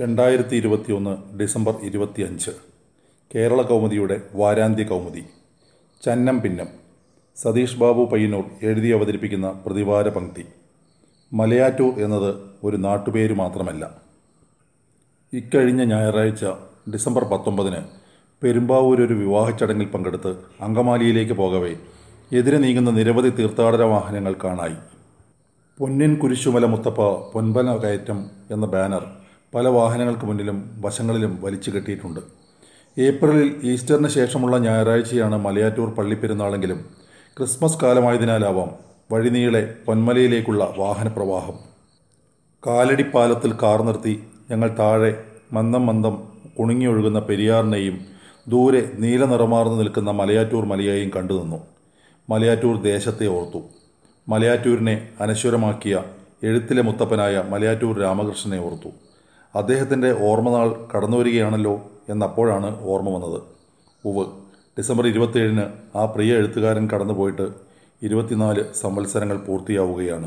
രണ്ടായിരത്തി ഇരുപത്തിയൊന്ന് ഡിസംബർ ഇരുപത്തിയഞ്ച് കേരള കൗമുദിയുടെ വാരാന്ത്യ കൗമുദി ചന്നം പിന്നം സതീഷ് ബാബു പയ്യന്നൂർ എഴുതി അവതരിപ്പിക്കുന്ന പ്രതിവാര പങ്ക്തി മലയാറ്റൂർ എന്നത് ഒരു നാട്ടുപേര് മാത്രമല്ല ഇക്കഴിഞ്ഞ ഞായറാഴ്ച ഡിസംബർ പത്തൊമ്പതിന് പെരുമ്പാവൂർ ഒരു വിവാഹ ചടങ്ങിൽ പങ്കെടുത്ത് അങ്കമാലിയിലേക്ക് പോകവേ എതിരെ നീങ്ങുന്ന നിരവധി തീർത്ഥാടന വാഹനങ്ങൾ കാണായി പൊന്നിൻ കുരിശുമല മുത്തപ്പ പൊൻപന കയറ്റം എന്ന ബാനർ പല വാഹനങ്ങൾക്ക് മുന്നിലും വശങ്ങളിലും വലിച്ചു കെട്ടിയിട്ടുണ്ട് ഏപ്രിലിൽ ഈസ്റ്ററിന് ശേഷമുള്ള ഞായറാഴ്ചയാണ് മലയാറ്റൂർ പള്ളിപ്പെരുന്നാളെങ്കിലും ക്രിസ്മസ് കാലമായതിനാലാവാം വഴിനീളെ പൊന്മലയിലേക്കുള്ള വാഹനപ്രവാഹം കാലടിപ്പാലത്തിൽ കാർ നിർത്തി ഞങ്ങൾ താഴെ മന്ദം മന്ദം കുണുങ്ങിയൊഴുകുന്ന പെരിയാറിനെയും ദൂരെ നീല നിറമാർന്നു നിൽക്കുന്ന മലയാറ്റൂർ മലയെയും കണ്ടു നിന്നു മലയാറ്റൂർ ദേശത്തെ ഓർത്തു മലയാറ്റൂരിനെ അനശ്വരമാക്കിയ എഴുത്തിലെ മുത്തപ്പനായ മലയാറ്റൂർ രാമകൃഷ്ണനെ ഓർത്തു അദ്ദേഹത്തിൻ്റെ ഓർമ്മനാൾ കടന്നു വരികയാണല്ലോ എന്നപ്പോഴാണ് ഓർമ്മ വന്നത് ഉവ് ഡിസംബർ ഇരുപത്തിയേഴിന് ആ പ്രിയ എഴുത്തുകാരൻ കടന്നുപോയിട്ട് ഇരുപത്തിനാല് സംവത്സരങ്ങൾ പൂർത്തിയാവുകയാണ്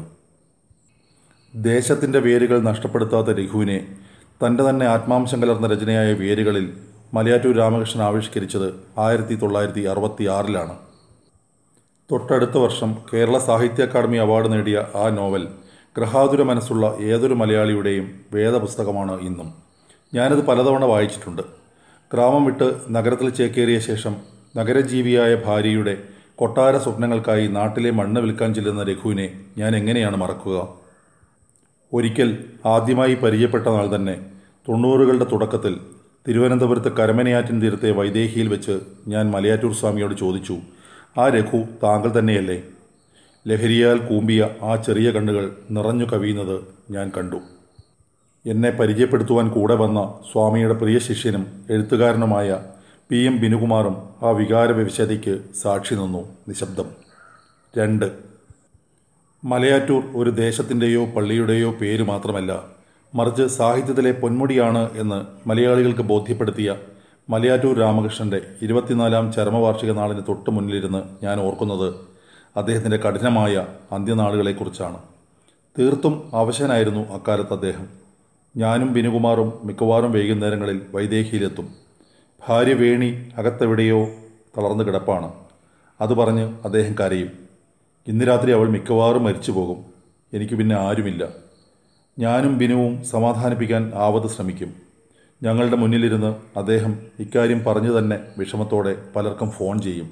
ദേശത്തിൻ്റെ വേരുകൾ നഷ്ടപ്പെടുത്താത്ത രഘുവിനെ തൻ്റെ തന്നെ ആത്മാംശം കലർന്ന രചനയായ വേരുകളിൽ മലയാറ്റൂർ രാമകൃഷ്ണൻ ആവിഷ്കരിച്ചത് ആയിരത്തി തൊള്ളായിരത്തി അറുപത്തി ആറിലാണ് തൊട്ടടുത്ത വർഷം കേരള സാഹിത്യ അക്കാദമി അവാർഡ് നേടിയ ആ നോവൽ ഗ്രഹാതുര മനസ്സുള്ള ഏതൊരു മലയാളിയുടെയും വേദപുസ്തകമാണ് ഇന്നും ഞാനത് പലതവണ വായിച്ചിട്ടുണ്ട് ഗ്രാമം വിട്ട് നഗരത്തിൽ ചേക്കേറിയ ശേഷം നഗരജീവിയായ ഭാര്യയുടെ കൊട്ടാര സ്വപ്നങ്ങൾക്കായി നാട്ടിലെ മണ്ണ് വിൽക്കാൻ ചെല്ലുന്ന രഘുവിനെ ഞാൻ എങ്ങനെയാണ് മറക്കുക ഒരിക്കൽ ആദ്യമായി പരിചയപ്പെട്ട നാൾ തന്നെ തൊണ്ണൂറുകളുടെ തുടക്കത്തിൽ തിരുവനന്തപുരത്ത് കരമനയാറ്റിൻ തീരത്തെ വൈദേഹിയിൽ വെച്ച് ഞാൻ മലയാറ്റൂർ സ്വാമിയോട് ചോദിച്ചു ആ രഘു താങ്കൾ തന്നെയല്ലേ ലഹരിയാൽ കൂമ്പിയ ആ ചെറിയ കണ്ണുകൾ നിറഞ്ഞു കവിയുന്നത് ഞാൻ കണ്ടു എന്നെ പരിചയപ്പെടുത്തുവാൻ കൂടെ വന്ന സ്വാമിയുടെ പ്രിയ ശിഷ്യനും എഴുത്തുകാരനുമായ പി എം ബിനുകുമാറും ആ വികാര വിവശതയ്ക്ക് സാക്ഷി നിന്നു നിശബ്ദം രണ്ട് മലയാറ്റൂർ ഒരു ദേശത്തിൻ്റെയോ പള്ളിയുടെയോ പേര് മാത്രമല്ല മറിച്ച് സാഹിത്യത്തിലെ പൊന്മുടിയാണ് എന്ന് മലയാളികൾക്ക് ബോധ്യപ്പെടുത്തിയ മലയാറ്റൂർ രാമകൃഷ്ണൻ്റെ ഇരുപത്തിനാലാം ചരമവാർഷിക നാളിന് തൊട്ട് മുന്നിലിരുന്ന് ഞാൻ ഓർക്കുന്നത് അദ്ദേഹത്തിൻ്റെ കഠിനമായ അന്ത്യനാളുകളെക്കുറിച്ചാണ് തീർത്തും അവശനായിരുന്നു അക്കാലത്ത് അദ്ദേഹം ഞാനും ബിനുകുമാറും മിക്കവാറും വൈകുന്നേരങ്ങളിൽ വൈദേഹിയിലെത്തും ഭാര്യ വേണി അകത്തെവിടെയോ തളർന്നു കിടപ്പാണ് അത് പറഞ്ഞ് അദ്ദേഹം കരയും ഇന്ന് രാത്രി അവൾ മിക്കവാറും മരിച്ചു പോകും എനിക്ക് പിന്നെ ആരുമില്ല ഞാനും ബിനുവും സമാധാനിപ്പിക്കാൻ ആവത് ശ്രമിക്കും ഞങ്ങളുടെ മുന്നിലിരുന്ന് അദ്ദേഹം ഇക്കാര്യം പറഞ്ഞു തന്നെ വിഷമത്തോടെ പലർക്കും ഫോൺ ചെയ്യും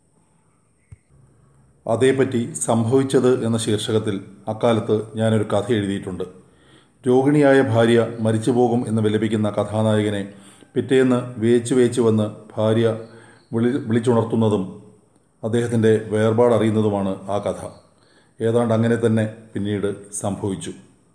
അതേപ്പറ്റി സംഭവിച്ചത് എന്ന ശീർഷകത്തിൽ അക്കാലത്ത് ഞാനൊരു കഥ എഴുതിയിട്ടുണ്ട് രോഗിണിയായ ഭാര്യ മരിച്ചു പോകും എന്ന് വിലപിക്കുന്ന കഥാനായകനെ പിറ്റേന്ന് വേച്ചു വേച്ചു വന്ന് ഭാര്യ വിളി വിളിച്ചുണർത്തുന്നതും അദ്ദേഹത്തിൻ്റെ വേർപാട് അറിയുന്നതുമാണ് ആ കഥ ഏതാണ്ട് അങ്ങനെ തന്നെ പിന്നീട് സംഭവിച്ചു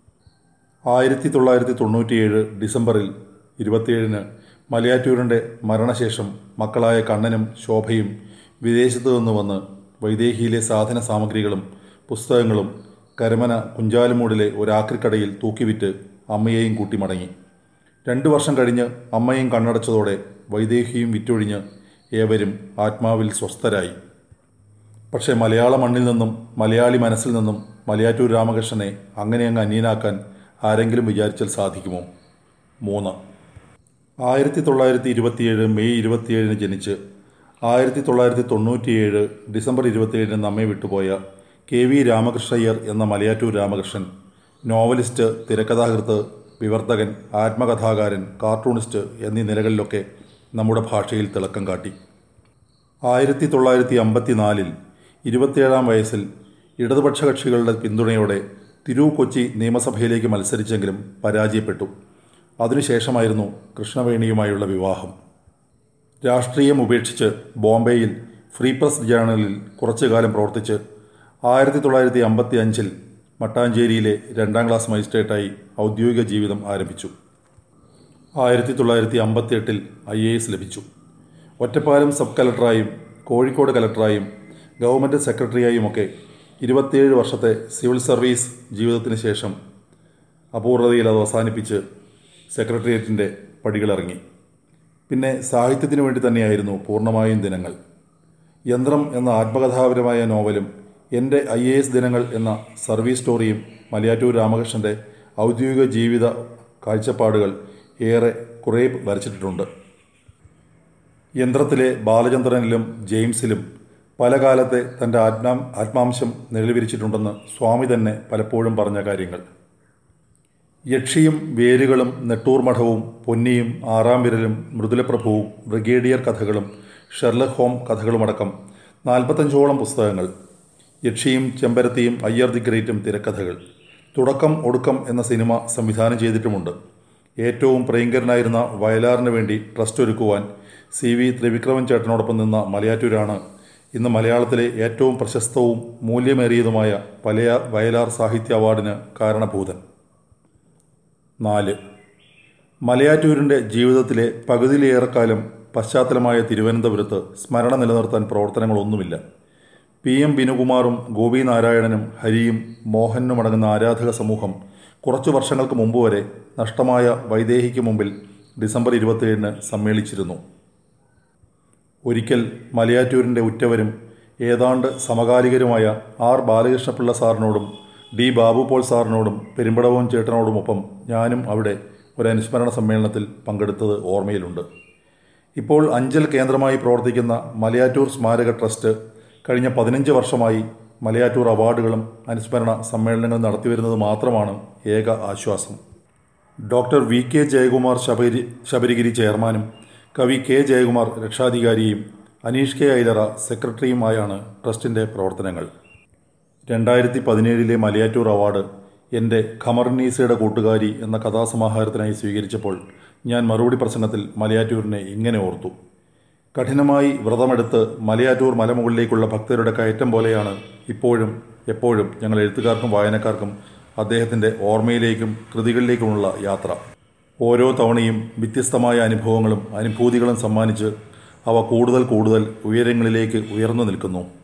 ആയിരത്തി തൊള്ളായിരത്തി തൊണ്ണൂറ്റിയേഴ് ഡിസംബറിൽ ഇരുപത്തിയേഴിന് മലയാറ്റൂരിൻ്റെ മരണശേഷം മക്കളായ കണ്ണനും ശോഭയും വിദേശത്തു നിന്ന് വന്ന് വൈദേഹിയിലെ സാധന സാമഗ്രികളും പുസ്തകങ്ങളും കരമന കുഞ്ചാലുമൂടിലെ ഒരാക്രിക്കടയിൽ തൂക്കിവിറ്റ് അമ്മയെയും കൂട്ടി മടങ്ങി രണ്ടു വർഷം കഴിഞ്ഞ് അമ്മയും കണ്ണടച്ചതോടെ വൈദേഹിയും വിറ്റൊഴിഞ്ഞ് ഏവരും ആത്മാവിൽ സ്വസ്ഥരായി പക്ഷേ മലയാള മണ്ണിൽ നിന്നും മലയാളി മനസ്സിൽ നിന്നും മലയാറ്റൂർ രാമകൃഷ്ണനെ അങ്ങനെ അങ്ങ് അന്യനാക്കാൻ ആരെങ്കിലും വിചാരിച്ചാൽ സാധിക്കുമോ മൂന്ന് ആയിരത്തി തൊള്ളായിരത്തി ഇരുപത്തിയേഴ് മെയ് ഇരുപത്തിയേഴിന് ജനിച്ച് ആയിരത്തി തൊള്ളായിരത്തി തൊണ്ണൂറ്റിയേഴ് ഡിസംബർ ഇരുപത്തിയേഴിന് നമ്മെ വിട്ടുപോയ കെ വി രാമകൃഷ്ണയ്യർ എന്ന മലയാറ്റൂർ രാമകൃഷ്ണൻ നോവലിസ്റ്റ് തിരക്കഥാകൃത്ത് വിവർത്തകൻ ആത്മകഥാകാരൻ കാർട്ടൂണിസ്റ്റ് എന്നീ നിലകളിലൊക്കെ നമ്മുടെ ഭാഷയിൽ തിളക്കം കാട്ടി ആയിരത്തി തൊള്ളായിരത്തി അമ്പത്തിനാലിൽ ഇരുപത്തിയേഴാം വയസ്സിൽ ഇടതുപക്ഷ കക്ഷികളുടെ പിന്തുണയോടെ തിരൂർ കൊച്ചി നിയമസഭയിലേക്ക് മത്സരിച്ചെങ്കിലും പരാജയപ്പെട്ടു അതിനുശേഷമായിരുന്നു കൃഷ്ണവേണിയുമായുള്ള വിവാഹം രാഷ്ട്രീയം ഉപേക്ഷിച്ച് ബോംബെയിൽ ഫ്രീ പ്രസ് ജേണലിൽ കുറച്ചു കാലം പ്രവർത്തിച്ച് ആയിരത്തി തൊള്ളായിരത്തി അമ്പത്തി അഞ്ചിൽ മട്ടാഞ്ചേരിയിലെ രണ്ടാം ക്ലാസ് മജിസ്ട്രേറ്റായി ഔദ്യോഗിക ജീവിതം ആരംഭിച്ചു ആയിരത്തി തൊള്ളായിരത്തി അമ്പത്തി എട്ടിൽ ഐ എ എസ് ലഭിച്ചു ഒറ്റപ്പാലം സബ് കലക്ടറായും കോഴിക്കോട് കലക്ടറായും ഗവൺമെൻറ് സെക്രട്ടറിയായുമൊക്കെ ഇരുപത്തിയേഴ് വർഷത്തെ സിവിൽ സർവീസ് ജീവിതത്തിന് ശേഷം അപൂർണതയിൽ അത് അവസാനിപ്പിച്ച് സെക്രട്ടേറിയറ്റിൻ്റെ പടികളിറങ്ങി പിന്നെ സാഹിത്യത്തിന് വേണ്ടി തന്നെയായിരുന്നു പൂർണ്ണമായും ദിനങ്ങൾ യന്ത്രം എന്ന ആത്മകഥാപരമായ നോവലും എൻ്റെ ഐ എ എസ് ദിനങ്ങൾ എന്ന സർവീസ് സ്റ്റോറിയും മലയാറ്റൂർ രാമകൃഷ്ണൻ്റെ ഔദ്യോഗിക ജീവിത കാഴ്ചപ്പാടുകൾ ഏറെ കുറേ വരച്ചിട്ടിട്ടുണ്ട് യന്ത്രത്തിലെ ബാലചന്ദ്രനിലും ജെയിംസിലും പല കാലത്തെ തൻ്റെ ആത്മാ ആത്മാംശം നിഴലിവിരിച്ചിട്ടുണ്ടെന്ന് സ്വാമി തന്നെ പലപ്പോഴും പറഞ്ഞ കാര്യങ്ങൾ യക്ഷിയും വേരുകളും നെട്ടൂർ മഠവും പൊന്നിയും ആറാം വിരലും മൃദുലപ്രഭുവും ബ്രിഗേഡിയർ കഥകളും ഷെർലക് ഹോം കഥകളുമടക്കം നാൽപ്പത്തഞ്ചോളം പുസ്തകങ്ങൾ യക്ഷിയും ചെമ്പരത്തിയും അയ്യർ ദി ഗ്രേറ്റും തിരക്കഥകൾ തുടക്കം ഒടുക്കം എന്ന സിനിമ സംവിധാനം ചെയ്തിട്ടുമുണ്ട് ഏറ്റവും പ്രിയങ്കരനായിരുന്ന വയലാറിന് വേണ്ടി ട്രസ്റ്റ് ഒരുക്കുവാൻ സി വി ത്രിവിക്രമൻ ചേട്ടനോടൊപ്പം നിന്ന മലയാറ്റൂരാണ് ഇന്ന് മലയാളത്തിലെ ഏറ്റവും പ്രശസ്തവും മൂല്യമേറിയതുമായ പലയ വയലാർ സാഹിത്യ അവാർഡിന് കാരണഭൂതൻ നാല് മലയാറ്റൂരിൻ്റെ ജീവിതത്തിലെ പകുതിയിലേറെക്കാലം പശ്ചാത്തലമായ തിരുവനന്തപുരത്ത് സ്മരണ നിലനിർത്താൻ പ്രവർത്തനങ്ങളൊന്നുമില്ല പി എം ബിനുകുമാറും ഗോപി നാരായണനും ഹരിയും മോഹനും അടങ്ങുന്ന ആരാധക സമൂഹം കുറച്ചു വർഷങ്ങൾക്ക് മുമ്പ് വരെ നഷ്ടമായ വൈദേഹിക്ക് മുമ്പിൽ ഡിസംബർ ഇരുപത്തിയേഴിന് സമ്മേളിച്ചിരുന്നു ഒരിക്കൽ മലയാറ്റൂരിൻ്റെ ഉറ്റവരും ഏതാണ്ട് സമകാലികരുമായ ആർ ബാലകൃഷ്ണപിള്ള സാറിനോടും ഡി ബാബു പോൾ സാറിനോടും പെരുമ്പടവം ചേട്ടനോടുമൊപ്പം ഞാനും അവിടെ ഒരു അനുസ്മരണ സമ്മേളനത്തിൽ പങ്കെടുത്തത് ഓർമ്മയിലുണ്ട് ഇപ്പോൾ അഞ്ചൽ കേന്ദ്രമായി പ്രവർത്തിക്കുന്ന മലയാറ്റൂർ സ്മാരക ട്രസ്റ്റ് കഴിഞ്ഞ പതിനഞ്ച് വർഷമായി മലയാറ്റൂർ അവാർഡുകളും അനുസ്മരണ സമ്മേളനങ്ങളും നടത്തിവരുന്നത് മാത്രമാണ് ഏക ആശ്വാസം doctor V K Jayakumar Sabari Sabarigiri ചെയർമാനും കവി കെ ജയകുമാർ രക്ഷാധികാരിയും അനീഷ് കെ ഐലറ സെക്രട്ടറിയുമായാണ് ട്രസ്റ്റിൻ്റെ പ്രവർത്തനങ്ങൾ രണ്ടായിരത്തി പതിനേഴിലെ മലയാറ്റൂർ അവാർഡ് എൻ്റെ ഖമർനീസയുടെ കൂട്ടുകാരി എന്ന കഥാസമാഹാരത്തിനായി സ്വീകരിച്ചപ്പോൾ ഞാൻ മറുപടി പ്രസംഗത്തിൽ മലയാറ്റൂരിനെ ഇങ്ങനെ ഓർത്തു കഠിനമായി വ്രതമെടുത്ത് മലയാറ്റൂർ മലമുകളിലേക്കുള്ള ഭക്തരുടെ കയറ്റം പോലെയാണ് ഇപ്പോഴും എപ്പോഴും ഞങ്ങൾ എഴുത്തുകാർക്കും വായനക്കാർക്കും അദ്ദേഹത്തിൻ്റെ ഓർമ്മയിലേക്കും കൃതികളിലേക്കുമുള്ള യാത്ര ഓരോ തവണയും വ്യത്യസ്തമായ അനുഭവങ്ങളും അനുഭൂതികളും സമ്മാനിച്ച് അവ കൂടുതൽ കൂടുതൽ ഉയരങ്ങളിലേക്ക് ഉയർന്നു നിൽക്കുന്നു